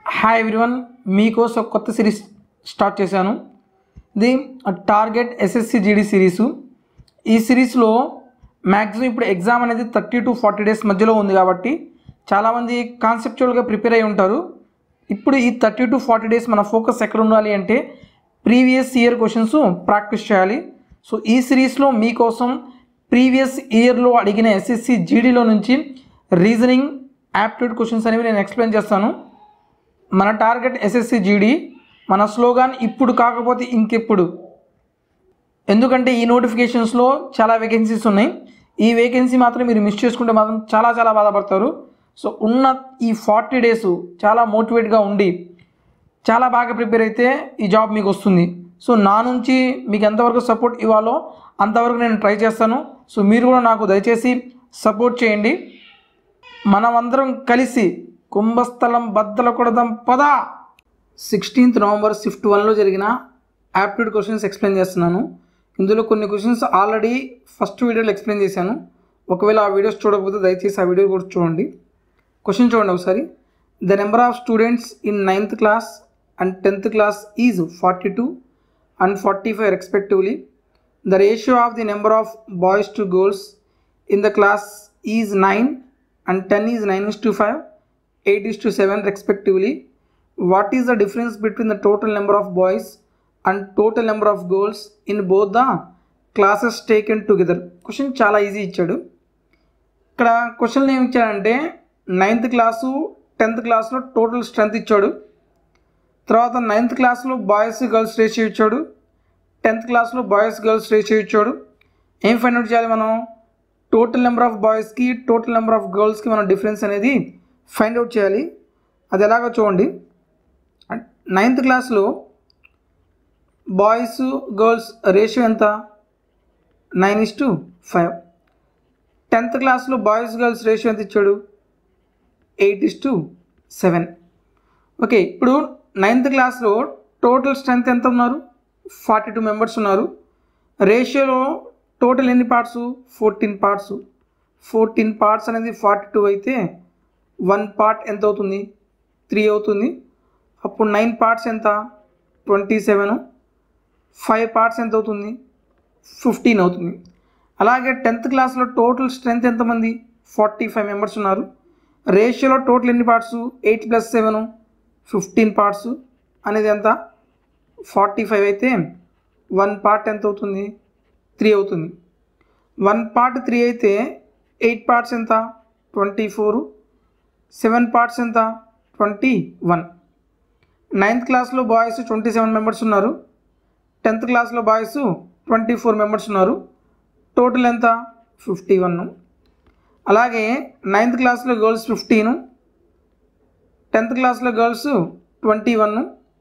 Hi everyone మీకోసం ఒక కొత్త సిరీస్ స్టార్ట్ చేశాను ఇది టార్గెట్ ఎస్ఎస్సి జీడీ సిరీసు ఈ సిరీస్లో మ్యాక్సిమం ఇప్పుడు ఎగ్జామ్ అనేది థర్టీ టు ఫార్టీ డేస్ మధ్యలో ఉంది కాబట్టి చాలామంది కాన్సెప్చువల్గా ప్రిపేర్ అయి ఉంటారు ఇప్పుడు ఈ థర్టీ టు ఫార్టీ డేస్ మన ఫోకస్ ఎక్కడ ఉండాలి అంటే ప్రీవియస్ ఇయర్ క్వశ్చన్స్ ప్రాక్టీస్ చేయాలి సో ఈ సిరీస్లో మీకోసం ప్రీవియస్ ఇయర్లో అడిగిన ఎస్ఎస్సి జీడీలో నుంచి రీజనింగ్ యాప్టిట్యూడ్ క్వశ్చన్స్ అనేవి నేను ఎక్స్ప్లెయిన్ చేస్తాను మన టార్గెట్ ఎస్ఎస్సి జీడీ మన స్లోగాన్ ఇప్పుడు కాకపోతే ఇంకెప్పుడు ఎందుకంటే ఈ నోటిఫికేషన్స్లో చాలా వేకెన్సీస్ ఉన్నాయి ఈ వేకెన్సీ మాత్రం మీరు మిస్ చేసుకుంటే మాత్రం చాలా చాలా బాధపడతారు సో ఉన్న ఈ ఫార్టీ డేస్ చాలా మోటివేట్గా ఉండి చాలా బాగా ప్రిపేర్ అయితే ఈ జాబ్ మీకు వస్తుంది సో నా నుంచి మీకు ఎంతవరకు సపోర్ట్ ఇవ్వాలో అంతవరకు నేను ట్రై చేస్తాను సో మీరు కూడా నాకు దయచేసి సపోర్ట్ చేయండి మనమందరం కలిసి కుంభస్థలం బద్దల కొడదాం పద సిక్స్టీన్త్ నవంబర్ షిఫ్ట్ వన్లో జరిగిన యాప్టిట్యూడ్ క్వశ్చన్స్ ఎక్స్ప్లెయిన్ చేస్తున్నాను ఇందులో కొన్ని క్వశ్చన్స్ ఆల్రెడీ ఫస్ట్ వీడియోలో ఎక్స్ప్లెయిన్ చేశాను ఒకవేళ ఆ వీడియోస్ చూడకపోతే దయచేసి ఆ వీడియో కూడా చూడండి క్వశ్చన్ చూడండి ఒకసారి the number of students in ninth class and tenth class is forty two and forty five respectively the ratio of the number of boys to girls in the class is nine and ten is nine is to five eight is to seven respectively what is the difference between the total number of boys and total number of girls in both the classes taken together question చాలా easy ఇచ్చాడు ఇక్కడ క్వశ్చన్లు ఏమి ఇచ్చాడంటే ninth class tenth క్లాస్లో total strength ఇచ్చాడు తర్వాత ninth క్లాస్లో బాయ్స్ గర్ల్స్ రేషియో ఇచ్చాడు టెన్త్ క్లాస్లో బాయ్స్ గర్ల్స్ రేషియో ఇచ్చాడు ఏం ఫైండ్ అవుట్ చేయాలి మనం టోటల్ నెంబర్ ఆఫ్ బాయ్స్కి టోటల్ నెంబర్ ఆఫ్ గర్ల్స్కి మనం డిఫరెన్స్ అనేది ఫైండ్ అవుట్ చేయాలి అది ఎలాగో చూడండి నైన్త్ క్లాస్లో బాయ్స్ గర్ల్స్ రేషియో ఎంత nine is to five tenth క్లాస్లో బాయ్స్ గర్ల్స్ రేషియో ఎంత ఇచ్చాడు eight is to seven okay ఇప్పుడు నైన్త్ క్లాస్లో టోటల్ స్ట్రెంత్ ఎంత ఉన్నారు ఫార్టీ టూ మెంబర్స్ ఉన్నారు రేషియోలో టోటల్ ఎన్ని parts fourteen parts fourteen parts అనేది ఫార్టీ టూ అయితే వన్ పార్ట్ ఎంత అవుతుంది త్రీ అవుతుంది అప్పుడు నైన్ పార్ట్స్ ఎంత ట్వంటీ సెవెన్ ఫైవ్ పార్ట్స్ ఎంత అవుతుంది ఫిఫ్టీన్ అవుతుంది అలాగే టెన్త్ క్లాస్లో టోటల్ స్ట్రెంత్ ఎంతమంది ఫార్టీ ఫైవ్ మెంబర్స్ ఉన్నారు రేషియోలో టోటల్ ఎన్ని parts eight plus seven fifteen parts అనేది ఎంత ఫార్టీ ఫైవ్ అయితే వన్ పార్ట్ ఎంత అవుతుంది త్రీ అవుతుంది వన్ పార్ట్ త్రీ అయితే ఎయిట్ పార్ట్స్ ఎంత ట్వంటీ ఫోర్ సెవెన్ పార్ట్స్ ఎంత ట్వంటీ వన్ నైన్త్ క్లాస్లో బాయ్స్ ట్వంటీ సెవెన్ మెంబర్స్ ఉన్నారు టెన్త్ క్లాస్లో బాయ్స్ ట్వంటీ ఫోర్ మెంబర్స్ ఉన్నారు టోటల్ ఎంత ఫిఫ్టీ వన్ అలాగే నైన్త్ క్లాస్లో గర్ల్స్ ఫిఫ్టీను టెన్త్ క్లాస్లో గర్ల్స్ ట్వంటీ వన్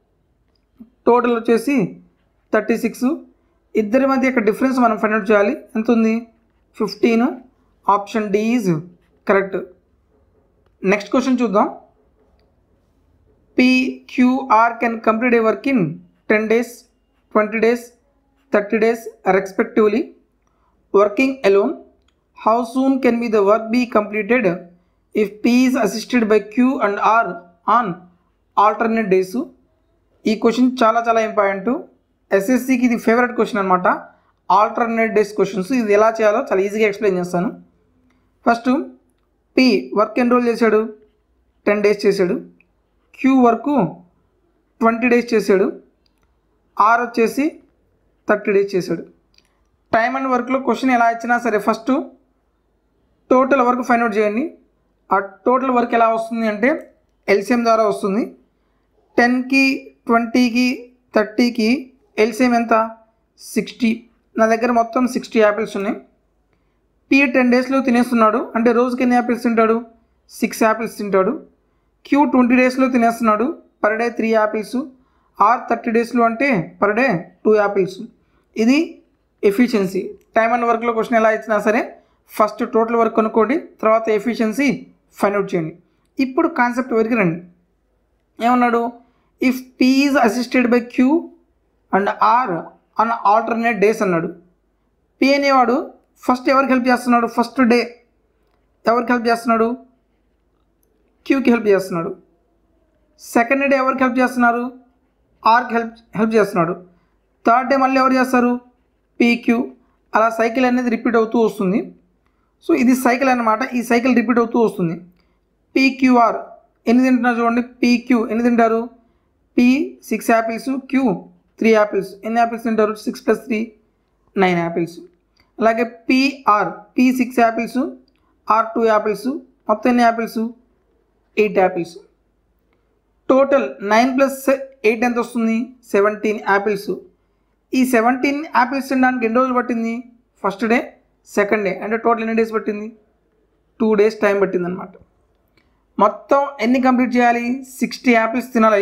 టోటల్ వచ్చేసి థర్టీ సిక్స్ ఇద్దరి మధ్య యొక్క డిఫరెన్స్ మనం ఫైండ్ అవుట్ చేయాలి ఎంత ఉంది fifteen option D is correct next question చూద్దాం PQR can complete a work in 10 days, 20 days, 30 days respectively. Working alone, how soon can be the work be completed if P is assisted by Q and R on alternate days? ఈ question చాలా చాలా important ఎస్ఎస్సికి ఇది favourite question అనమాట alternate days questions ఇది ఎలా చేయాలో చాలా ఈజీగా ఎక్స్ప్లెయిన్ చేస్తాను ఫస్ట్ పి వర్క్ ఎన్ని రోజులు చేశాడు టెన్ డేస్ చేశాడు క్యూ వరకు ట్వంటీ డేస్ చేశాడు ఆర్ వచ్చేసి థర్టీ డేస్ చేశాడు టైం అండ్ వర్క్లో క్వశ్చన్ ఎలా ఇచ్చినా సరే first total work find out చేయండి ఆ టోటల్ వర్క్ ఎలా వస్తుంది అంటే ఎల్సిఎం ద్వారా వస్తుంది టెన్కి ట్వంటీకి థర్టీకి ఎల్సిఎం ఎంత సిక్స్టీ నా దగ్గర మొత్తం సిక్స్టీ యాపిల్స్ ఉన్నాయి పీ టెన్ డేస్లో తినేస్తున్నాడు అంటే రోజుకి ఎన్ని యాపిల్స్ తింటాడు సిక్స్ యాపిల్స్ తింటాడు క్యూ ట్వంటీ డేస్లో తినేస్తున్నాడు per day three apples R thirty డేస్లో అంటే పర్ డే టూ యాపిల్స్ ఇది ఎఫిషియన్సీ టైమ్ అండ్ వర్క్లో క్వశ్చన్ ఎలా ఇచ్చినా సరే ఫస్ట్ టోటల్ వర్క్ కనుక్కోండి తర్వాత ఎఫిషియన్సీ ఫైండ్ అవుట్ చేయండి ఇప్పుడు కాన్సెప్ట్ వరకు రండి ఏమన్నాడు if P is assisted by Q and R on alternate days అన్నాడు పి అనేవాడు ఫస్ట్ ఎవరికి హెల్ప్ చేస్తున్నాడు ఫస్ట్ డే ఎవరికి హెల్ప్ చేస్తున్నాడు క్యూకి హెల్ప్ చేస్తున్నాడు సెకండ్ డే ఎవరికి హెల్ప్ చేస్తున్నారు ఆర్కి హెల్ప్ హెల్ప్ చేస్తున్నాడు థర్డ్ డే మళ్ళీ ఎవరు చేస్తారు పీక్యూ అలా సైకిల్ అనేది రిపీట్ అవుతూ వస్తుంది సో ఇది సైకిల్ అన్నమాట ఈ సైకిల్ రిపీట్ అవుతూ వస్తుంది పీక్యూఆర్ ఎన్ని తింటున్నారు చూడండి పీక్యూ ఎన్ని తింటారు P six apples Q three apples ఎన్ని యాపిల్స్ తింటారు six plus three nine apples అలాగే PR P six apples R two apples మొత్తం ఎన్ని apples eight apples total nine plus eight ఎంత వస్తుంది సెవెంటీన్ యాపిల్స్ ఈ సెవెంటీన్ యాపిల్స్ తినడానికి ఎన్ని రోజులు పట్టింది ఫస్ట్ డే సెకండ్ డే అంటే టోటల్ ఎన్ని డేస్ పట్టింది టూ డేస్ టైం పట్టింది అనమాట మొత్తం ఎన్ని కంప్లీట్ చేయాలి సిక్స్టీ యాపిల్స్ తినాలి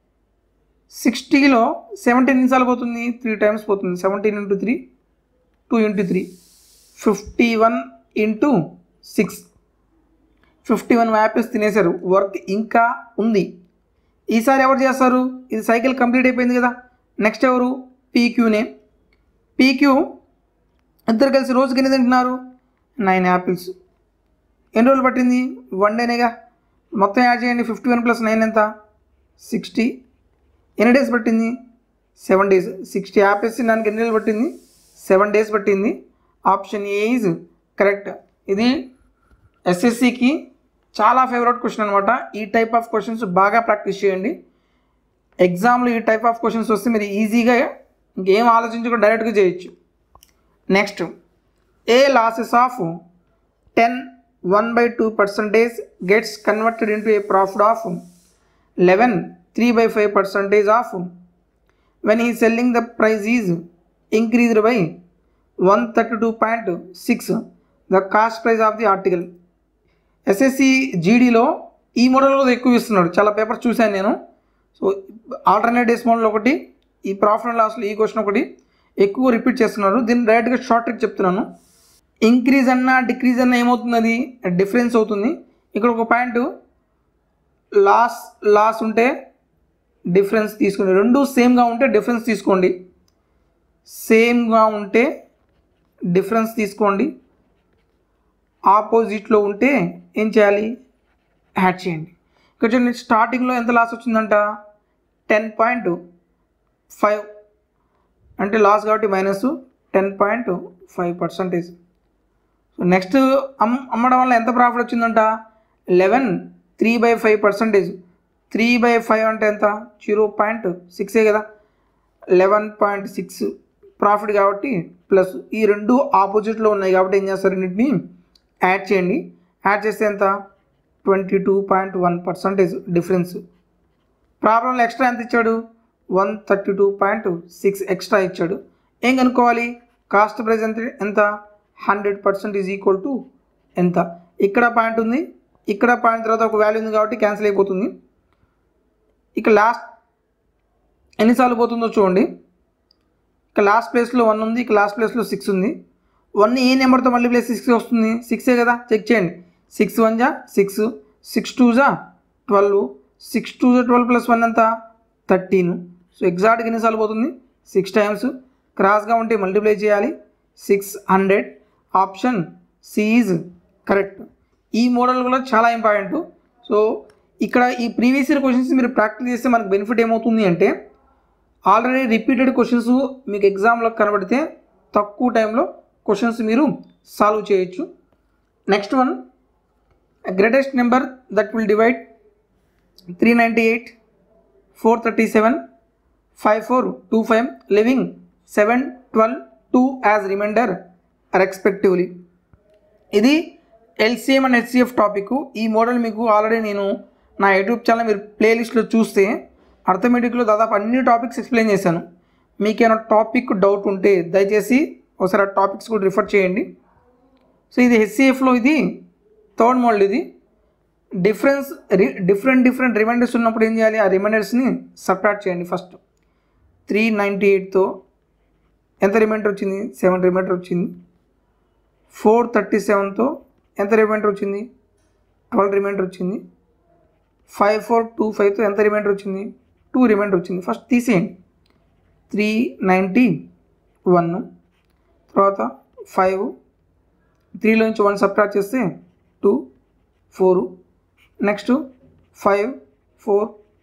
సిక్స్టీలో సెవెంటీన్ ఎన్నిసార్లు పోతుంది త్రీ టైమ్స్ పోతుంది seventeen into three two into three fifty one into six fifty one apples తినేశారు వర్క్ ఇంకా ఉంది ఈసారి ఎవరు చేస్తారు ఇది సైకిల్ కంప్లీట్ అయిపోయింది కదా నెక్స్ట్ ఎవరు పీక్యూనే పీక్యూ ఇద్దరు కలిసి రోజుకి ఎన్ని తింటున్నారు నైన్ యాపిల్స్ ఎన్ని రోజులు పట్టింది వన్ డేనేగా మొత్తం యాడ్ చేయండి ఫిఫ్టీ వన్ ప్లస్ నైన్ ఎంత సిక్స్టీ ఎన్ని డేస్ పట్టింది సెవెన్ డేస్ సిక్స్టీ యాపిల్స్ తినడానికి ఎన్ని రోజులు పట్టింది సెవెన్ డేస్ పట్టింది ఆప్షన్ ఏ ఈజ్ కరెక్ట్ ఇది ఎస్ఎస్సికి చాలా ఫేవరెట్ క్వశ్చన్ అనమాట ఈ టైప్ ఆఫ్ క్వశ్చన్స్ బాగా ప్రాక్టీస్ చేయండి ఎగ్జామ్లో ఈ టైప్ ఆఫ్ క్వశ్చన్స్ వస్తే మీరు ఈజీగా ఇంకేం ఆలోచించకుండా డైరెక్ట్గా చేయొచ్చు next a losses of ten one by two percentage gets converted into a profit of eleven three by five percentage of when ఈ selling the price is increased by one thirty two point six the cost price of the article SSC జీడీలో ఈ మోడల్లో ఎక్కువ ఇస్తున్నాడు చాలా papers చూశాను నేను so alternate days model ఒకటి ఈ ప్రాఫిట్ అండ్ లాస్లో ఈ క్వశ్చన్ ఒకటి ఎక్కువ రిపీట్ చేస్తున్నారు దీన్ని డైరెక్ట్గా షార్ట్ ట్రిక్ చెప్తున్నాను ఇంక్రీజ్ అన్నా డిక్రీజ్ అన్నా ఏమవుతుంది అది డిఫరెన్స్ అవుతుంది ఇక్కడ ఒక పాయింట్ లాస్ లాస్ ఉంటే డిఫరెన్స్ తీసుకోండి రెండు సేమ్గా ఉంటే డిఫరెన్స్ తీసుకోండి సేమ్గా ఉంటే డిఫరెన్స్ తీసుకోండి ఆపోజిట్లో ఉంటే ఏం చేయాలి యాడ్ చేయండి ఇక్కడ చూడండి స్టార్టింగ్లో ఎంత లాస్ వచ్చిందంట టెన్ పాయింట్ ఫైవ్ అంటే లాస్ కాబట్టి minus ten point five percentage so next అమ్ అమ్మడం వల్ల ఎంత ప్రాఫిట్ వచ్చిందంట eleven three by five percentage three by five అంటే ఎంత జీరో పాయింట్ సిక్సే కదా లెవెన్ పాయింట్ సిక్స్ ప్రాఫిట్ కాబట్టి ప్లస్ ఈ రెండు ఆపోజిట్లో ఉన్నాయి కాబట్టి ఏం చేస్తారు రెండింటిని యాడ్ చేయండి యాడ్ చేస్తే ఎంత twenty two point one percentage difference ప్రాబ్లంలో ఎక్స్ట్రా ఎంత ఇచ్చాడు one thirty two point six extra ఇచ్చాడు ఏం కనుక్కోవాలి కాస్ట్ ప్రైస్ ఎంత ఎంత hundred percent is equal to ఎంత ఇక్కడ పాయింట్ ఉంది ఇక్కడ పాయింట్ తర్వాత ఒక వాల్యూ ఉంది కాబట్టి క్యాన్సిల్ అయిపోతుంది ఇక లాస్ట్ ఎన్నిసార్లు పోతుందో చూడండి ఇక లాస్ట్ ప్లేస్లో వన్ ఉంది ఇక లాస్ట్ ప్లేస్లో సిక్స్ ఉంది వన్ ఏ నెంబర్తో మళ్ళీ ప్లేస్ సిక్స్ వస్తుంది సిక్సే కదా చెక్ చేయండి సిక్స్ వన్ జా సిక్స్ సిక్స్ టూ జా ట్వెల్వ్ సిక్స్ టూ జా ట్వెల్వ్ ప్లస్ వన్ ఎంత థర్టీన్ సో ఎగ్జాక్ట్గా ఎన్నిసార్లు పోతుంది సిక్స్ టైమ్స్ క్రాస్గా ఉంటే మల్టిప్లై చేయాలి six hundred option C is correct ఈ మోడల్ కూడా చాలా ఇంపార్టెంట్ సో ఇక్కడ ఈ ప్రీవియస్ ఇయర్ క్వశ్చన్స్ మీరు ప్రాక్టీస్ చేస్తే మనకు బెనిఫిట్ ఏమవుతుంది అంటే ఆల్రెడీ రిపీటెడ్ క్వశ్చన్స్ మీకు ఎగ్జామ్లో కనబడితే తక్కువ టైంలో క్వశ్చన్స్ మీరు సాల్వ్ చేయొచ్చు next one greatest number that will divide three ninety eight four thirty seven five four two five leaving seven twelve two as remainder respectively ఇది ఎల్సిఎం అండ్ హెచ్సిఎఫ్ టాపిక్ ఈ model మీకు already నేను నా YouTube channel మీరు ప్లేలిస్ట్లో చూస్తే అర్థమెటిక్లో దాదాపు అన్ని టాపిక్స్ ఎక్స్ప్లెయిన్ చేశాను మీకు ఏమైనా టాపిక్ డౌట్ ఉంటే దయచేసి ఒకసారి ఆ టాపిక్స్ కూడా రిఫర్ చేయండి సో ఇది హెచ్సిఎఫ్లో ఇది థర్డ్ మోడల్ ఇది డిఫరెన్స్ రి డిఫరెంట్ డిఫరెంట్ రిమైండర్స్ ఉన్నప్పుడు ఏం చేయాలి ఆ రిమైండర్స్ని సబ్ట్రాక్ట్ చేయండి ఫస్ట్ త్రీ నైంటీ ఎయిట్తో ఎంత రిమైండర్ వచ్చింది సెవెన్ రిమైండర్ వచ్చింది ఫోర్ థర్టీ సెవెన్తో ఎంత రిమైండర్ వచ్చింది ట్వెల్వ్ రిమైండర్ వచ్చింది ఫైవ్ ఫోర్ టూ ఫైవ్తో ఎంత రిమైండర్ వచ్చింది టూ రిమైండర్ వచ్చింది ఫస్ట్ తీసేయండి త్రీ నైంటీ వన్ తర్వాత ఫైవ్ త్రీలోంచి వన్ సబ్ట్రాక్ట్ చేస్తే two four next five four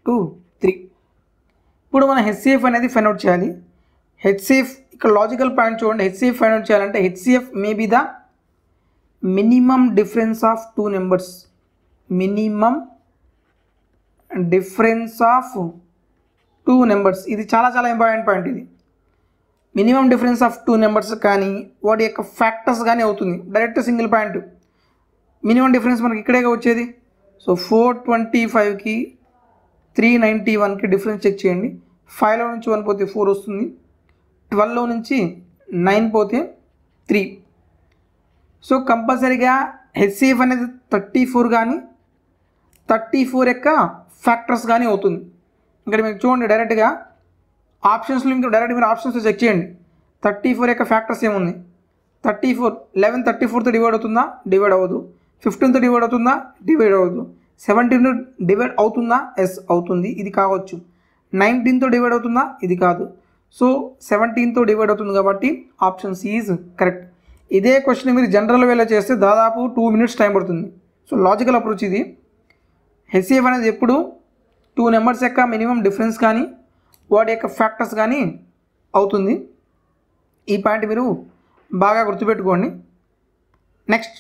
two three ఇప్పుడు మనం హెచ్సిఎఫ్ అనేది ఫైండ్ అవుట్ చేయాలి హెచ్సిఎఫ్ ఇక్కడ లాజికల్ పాయింట్ చూడండి హెచ్సిఎఫ్ ఫైండ్ అవుట్ చేయాలంటే HCF may be the minimum difference of two numbers minimum difference of two numbers ఇది చాలా చాలా ఇంపార్టెంట్ పాయింట్ ఇది minimum difference of two numbers కానీ వాటి యొక్క ఫ్యాక్టర్స్ కానీ అవుతుంది direct single point minimum difference మనకి ఇక్కడేగా వచ్చేది సో ఫోర్ ట్వంటీ ఫైవ్కి త్రీ నైంటీ వన్కి డిఫరెన్స్ చెక్ చేయండి ఫైవ్లో నుంచి వన్ పోతే ఫోర్ వస్తుంది ట్వెల్వ్లో నుంచి నైన్ పోతే త్రీ సో కంపల్సరీగా హెచ్సిఎఫ్ అనేది థర్టీ ఫోర్ కానీ థర్టీ ఫోర్ యొక్క ఫ్యాక్టర్స్ కానీ అవుతుంది ఇక్కడ మీరు చూడండి డైరెక్ట్గా ఆప్షన్స్లో మీకు డైరెక్ట్ మీరు ఆప్షన్స్లో చెక్ చేయండి థర్టీ ఫోర్ యొక్క ఫ్యాక్టర్స్ ఏముంది థర్టీ ఫోర్ లెవెన్ థర్టీ ఫోర్తో డివైడ్ అవుతుందా డివైడ్ అవ్వదు ఫిఫ్టీన్తో డివైడ్ అవుతుందా డివైడ్ అవ్వదు సెవెంటీన్ డివైడ్ అవుతుందా ఎస్ అవుతుంది ఇది కావచ్చు నైన్టీన్తో డివైడ్ అవుతుందా ఇది కాదు సో సెవెంటీన్తో డివైడ్ అవుతుంది కాబట్టి ఆప్షన్ సి ఈజ్ కరెక్ట్ ఇదే క్వశ్చన్ మీరు జనరల్ వేలో చేస్తే దాదాపు టూ మినిట్స్ టైం పడుతుంది సో లాజికల్ అప్రోచ్ ఇది హెచ్సిఎఫ్ అనేది ఎప్పుడు టూ నెంబర్స్ యొక్క మినిమం డిఫరెన్స్ కానీ వాటి యొక్క ఫ్యాక్టర్స్ కానీ అవుతుంది ఈ పాయింట్ మీరు బాగా గుర్తుపెట్టుకోండి next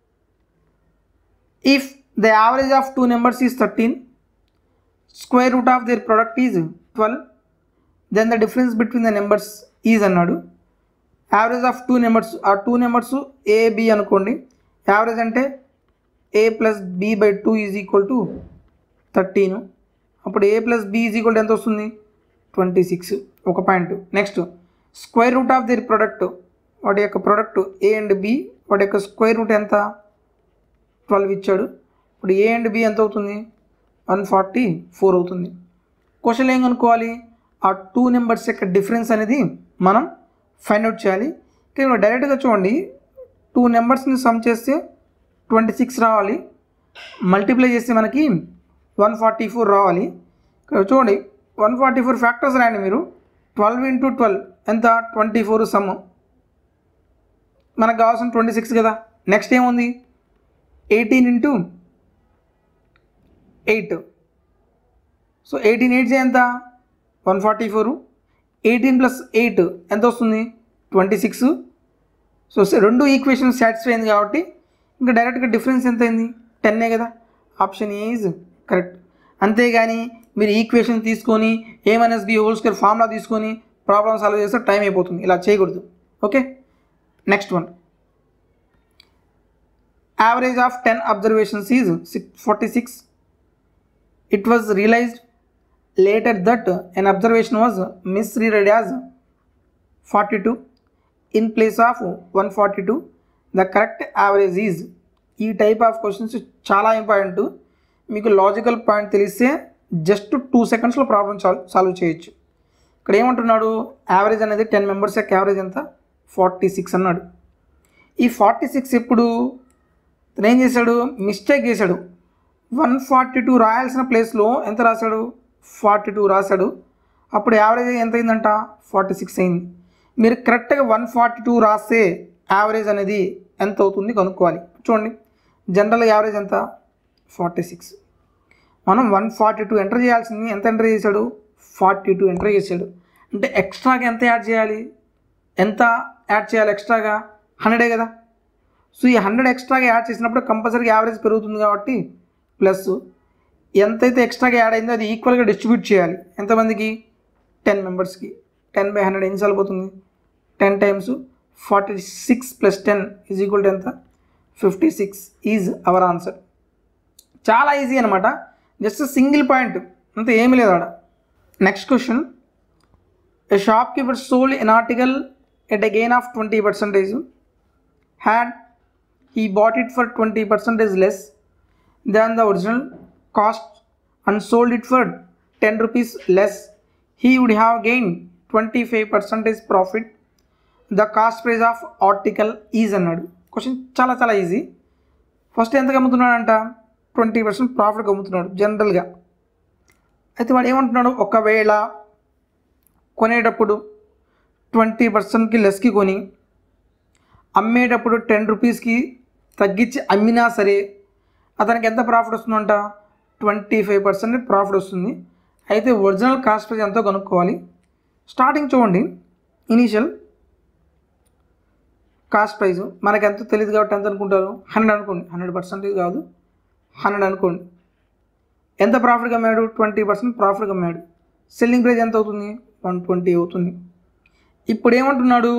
if the average of two numbers is thirteen square root of their product is twelve then the difference between the numbers is అన్నాడు యావరేజ్ ఆఫ్ టూ నెంబర్స్ ఆ టూ నెంబర్స్ ఏ బి అనుకోండి average అంటే A plus B by two is equal to thirteen అప్పుడు A plus B is equal to ఎంత వస్తుంది twenty six ఒక point next square root of their product వాటి యొక్క product A and B వాటి యొక్క స్క్వేర్ రూట్ ఎంత ట్వెల్వ్ ఇచ్చాడు ఇప్పుడు ఏ అండ్ బి ఎంత అవుతుంది వన్ ఫార్టీ ఫోర్ అవుతుంది క్వశ్చన్ ఏం కనుక్కోవాలి ఆ టూ నెంబర్స్ యొక్క డిఫరెన్స్ అనేది మనం ఫైండ్ అవుట్ చేయాలి ఇక్కడ డైరెక్ట్గా చూడండి టూ నెంబర్స్ని సమ్ చేస్తే ట్వంటీ సిక్స్ రావాలి మల్టిప్లై చేస్తే మనకి వన్ ఫార్టీ ఫోర్ రావాలి ఇక్కడ చూడండి వన్ ఫార్టీ ఫోర్ ఫ్యాక్టర్స్ రాయండి మీరు ట్వెల్వ్ ఇంటూ ట్వెల్వ్ ఎంత ట్వంటీ ఫోర్ సమ్ మనకు కావాల్సిన ట్వంటీ సిక్స్ కదా నెక్స్ట్ ఏముంది eighteen into eight so eighteen eights ఎంత one forty four eighteen plus eight ఎంత వస్తుంది ట్వంటీ సిక్స్ సో స- రెండు ఈక్వేషన్ సాటిస్ఫై అయింది కాబట్టి ఇంకా డైరెక్ట్గా డిఫరెన్స్ ఎంత అయింది టెన్నే కదా ఆప్షన్ ఏ ఈజ్ కరెక్ట్ అంతేగాని మీరు ఈక్వేషన్ తీసుకొని A minus B whole square formula తీసుకొని ప్రాబ్లమ్ సాల్వ్ చేస్తే టైం అయిపోతుంది ఇలా చేయకూడదు okay next one average of ten observations is six forty six it was realized later that an observation was misread as 42 in place of 142 the correct average is ఈ type of questions చాలా important మీకు logical point తెలిస్తే just two సెకండ్స్లో problem solve solve చేయొచ్చు ఇక్కడ ఏమంటున్నాడు average అనేది ten members యొక్క యావరేజ్ ఎంత ఫార్టీ సిక్స్ అన్నాడు ఈ ఫార్టీ సిక్స్ ఇప్పుడు తను ఏం చేశాడు మిస్టేక్ చేశాడు వన్ ఫార్టీ టూ రాయాల్సిన ప్లేస్లో ఎంత రాశాడు ఫార్టీ టూ రాశాడు అప్పుడు యావరేజ్ ఎంత అయిందంట ఫార్టీ సిక్స్ అయింది మీరు కరెక్ట్గా వన్ ఫార్టీ టూ రాస్తే యావరేజ్ అనేది ఎంత అవుతుంది కనుక్కోవాలి చూడండి జనరల్ యావరేజ్ ఎంత ఫార్టీ సిక్స్ మనం వన్ ఫార్టీ టూ ఎంటర్ చేయాల్సింది ఎంత ఎంటర్ చేశాడు ఫార్టీ టూ ఎంటర్ చేశాడు అంటే ఎక్స్ట్రాగా ఎంత యాడ్ చేయాలి ఎంత యాడ్ చేయాలి ఎక్స్ట్రాగా హండ్రెడే కదా సో ఈ హండ్రెడ్ ఎక్స్ట్రాగా యాడ్ చేసినప్పుడు కంపల్సరీగా యావరేజ్ పెరుగుతుంది కాబట్టి ప్లస్ ఎంతైతే ఎక్స్ట్రాగా యాడ్ అయిందో అది ఈక్వల్గా డిస్ట్రిబ్యూట్ చేయాలి ఎంతమందికి టెన్ మెంబర్స్కి టెన్ బై హండ్రెడ్ ఎన్ని సార్లు పోతుంది ten times forty six plus ten is equal to ఎంత fifty six is our answer చాలా ఈజీ అనమాట జస్ట్ సింగిల్ పాయింట్ అంత ఏమీ లేదు ఆడ next question a shopkeeper sold an article at a gain of twenty percentage had he bought it for 20 percentage less than the original cost and sold it for 10 rupees less he would have gained 25 percentage profit the cost price of article is అన్నాడు question చాలా చాలా easy first ఎంతకు అమ్ముతున్నాడంట twenty percent ప్రాఫిట్కి అమ్ముతున్నాడు జనరల్గా అయితే వాడు ఏమంటున్నాడు ఒకవేళ కొనేటప్పుడు ట్వంటీ పర్సెంట్కి లెస్కి కొని అమ్మేటప్పుడు టెన్ రూపీస్కి తగ్గించి అమ్మినా సరే అతనికి ఎంత ప్రాఫిట్ వస్తుందంట ట్వంటీ ఫైవ్ పర్సెంట్ ప్రాఫిట్ వస్తుంది అయితే ఒరిజినల్ కాస్ట్ ప్రైస్ ఎంతో కనుక్కోవాలి స్టార్టింగ్ చూడండి ఇనీషియల్ కాస్ట్ ప్రైస్ మనకి ఎంతో తెలియదు కాబట్టి ఎంత అనుకుంటారు హండ్రెడ్ అనుకోండి హండ్రెడ్ పర్సెంటేజ్ కాదు హండ్రెడ్ అనుకోండి ఎంత ప్రాఫిట్గా అమ్మాడు ట్వంటీ పర్సెంట్ ప్రాఫిట్గా అమ్మాడు సెల్లింగ్ ప్రైస్ ఎంత అవుతుంది వన్ ట్వంటీ అవుతుంది ఇప్పుడు ఏమంటున్నాడు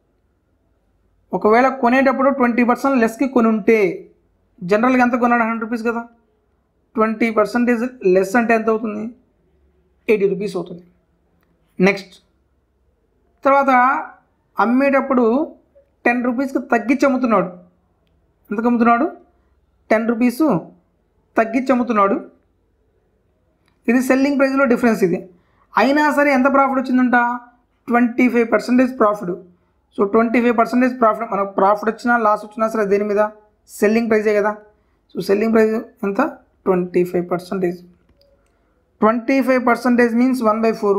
ఒకవేళ కొనేటప్పుడు ట్వంటీ పర్సెంట్ లెస్కి కొని ఉంటే జనరల్గా ఎంత కొన్నాడు హండ్రెడ్ రూపీస్ కదా ట్వంటీ పర్సెంటేజ్ లెస్ అంటే ఎంత అవుతుంది ఎయిటీ రూపీస్ అవుతుంది నెక్స్ట్ తర్వాత అమ్మేటప్పుడు టెన్ రూపీస్కి తగ్గించి అమ్ముతున్నాడు ఎంతకు అమ్ముతున్నాడు టెన్ రూపీస్ తగ్గించి అమ్ముతున్నాడు ఇది సెల్లింగ్ ప్రైస్లో డిఫరెన్స్ ఇది అయినా సరే ఎంత ప్రాఫిట్ వచ్చిందంట twenty five percentage profit so twenty five percentage profit మనకు ప్రాఫిట్ వచ్చినా లాస్ వచ్చినా సరే దేని మీద సెల్లింగ్ ప్రైజే కదా సో సెల్లింగ్ ప్రైస్ ఎంత twenty five percentage twenty five percentage means one by four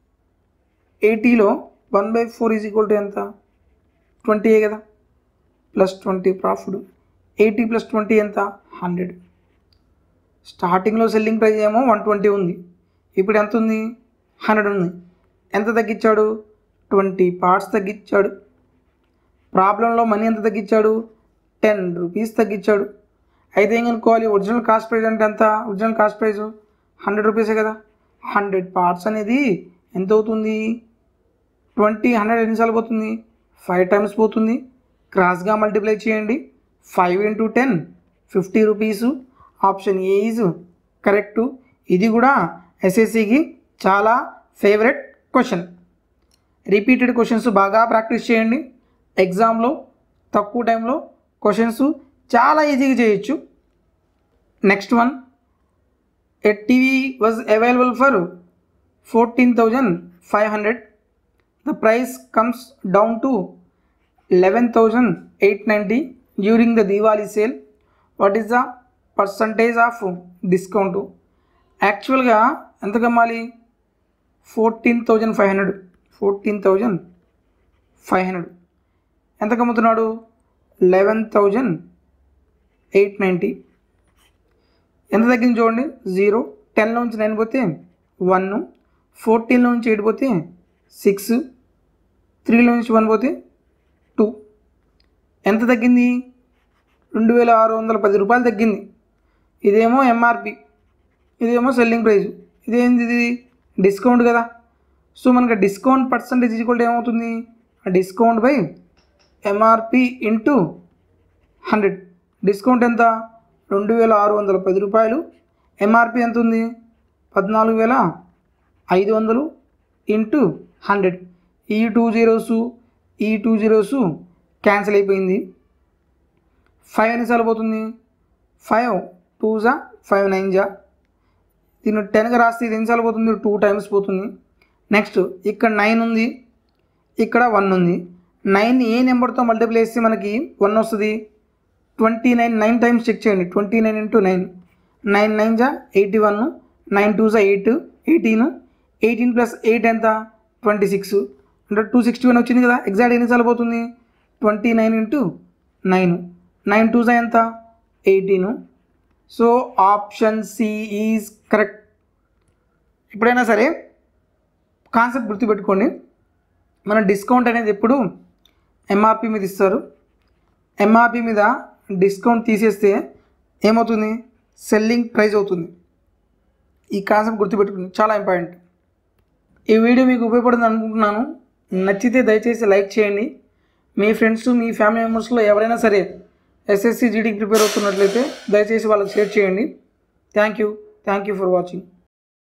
ఎయిటీలో one by four is equal to ఎంత ట్వంటీయే కదా plus twenty profit eighty plus twenty ఎంత హండ్రెడ్ స్టార్టింగ్లో సెల్లింగ్ ప్రైస్ ఏమో వన్ ట్వంటీ ఉంది ఇప్పుడు ఎంత ఉంది హండ్రెడ్ ఉంది ఎంత తగ్గించాడు ట్వంటీ పార్ట్స్ తగ్గించాడు ప్రాబ్లంలో మనీ ఎంత తగ్గించాడు టెన్ రూపీస్ తగ్గించాడు అయితే ఏం కనుక్కోవాలి ఒరిజినల్ కాస్ట్ ప్రైస్ అంటే ఎంత ఒరిజినల్ కాస్ట్ ప్రైస్ హండ్రెడ్ రూపీసే కదా హండ్రెడ్ పార్ట్స్ అనేది ఎంత అవుతుంది ట్వంటీ హండ్రెడ్ ఎన్నిసార్లు పోతుంది ఫైవ్ టైమ్స్ పోతుంది క్రాస్గా మల్టిప్లై చేయండి five into ten fifty rupees option A is correct ఇది కూడా ఎస్ఎస్సికి చాలా ఫేవరెట్ క్వశ్చన్ రిపీటెడ్ క్వశ్చన్స్ బాగా ప్రాక్టీస్ చేయండి ఎగ్జామ్లో తక్కువ టైంలో క్వశ్చన్స్ చాలా ఈజీగా చేయొచ్చు next one a TV was available for fourteen thousand five hundred the price comes down to eleven thousand eight ninety during the Diwali sale what is the percentage of discount యాక్చువల్గా ఎంత కమ్మాలి fourteen thousand five hundred fourteen thousand five hundred ఎంత కమ్ముతున్నాడు eleven thousand eight ninety ఎంత తగ్గింది చూడండి zero టెన్లో నుంచి నైన్ పోతే వన్ ఫోర్టీన్లో నుంచి ఎయిట్ పోతే సిక్స్ త్రీలో నుంచి వన్ పోతే టూ ఎంత తగ్గింది రెండు వేల ఆరు వందల పది రూపాయలు తగ్గింది ఇదేమో ఎంఆర్పి ఇదేమో సెల్లింగ్ ప్రైస్ ఇదేంది ఇది డిస్కౌంట్ కదా సో మనకి డిస్కౌంట్ పర్సంటేజ్ ఈక్వల్ ఏమవుతుంది discount by MRP into hundred discount ఎంత రెండు వేల ఆరు వందల పది రూపాయలు ఎంఆర్పి ఎంత ఉంది పద్నాలుగు వేల ఐదు వందలు ఇంటూ హండ్రెడ్ ఈ టూ జీరోస్ ఈ టూ జీరోస్ క్యాన్సిల్ అయిపోయింది ఫైవ్ ఎన్నిసార్లు పోతుంది ఫైవ్ టూ జా ఫైవ్ నైన్ జా దీన్ని టెన్గా రాస్తే ఇది ఎన్నిసార్లు పోతుంది టూ టైమ్స్ పోతుంది నెక్స్ట్ ఇక్కడ నైన్ ఉంది ఇక్కడ వన్ ఉంది నైన్ ఏ నెంబర్తో మల్టిప్లై చేస్తే మనకి వన్ వస్తుంది twenty nine nine times check చేయండి twenty nine into nine nine nine జా ఎయిటీ వన్ నైన్ టూ జా eight eighteen eighteen plus eight ఎంత ట్వంటీ సిక్స్ అంటే టూ సిక్స్టీ వన్ వచ్చింది కదా ఎగ్జాక్ట్ ఎన్నిసార్లు పోతుంది twenty nine into nine nine two జా ఎంత eighteen so option C is correct ఎప్పుడైనా సరే కాన్సెప్ట్ గుర్తుపెట్టుకోండి మన డిస్కౌంట్ అనేది ఎప్పుడు ఎంఆర్పి మీద ఇస్తారు ఎంఆర్పి మీద డిస్కౌంట్ తీసేస్తే ఏమవుతుంది సెల్లింగ్ ప్రైస్ అవుతుంది ఈ కాన్సెప్ట్ గుర్తుపెట్టుకుని చాలా ఇంపార్టెంట్ ఈ వీడియో మీకు ఉపయోగపడుతుంది అనుకుంటున్నాను నచ్చితే దయచేసి లైక్ చేయండి మీ ఫ్రెండ్స్ మీ ఫ్యామిలీ మెంబర్స్లో ఎవరైనా సరే ఎస్ఎస్సి జీడీకి ప్రిపేర్ అవుతున్నట్లయితే దయచేసి వాళ్ళకి షేర్ చేయండి thank you thank you for watching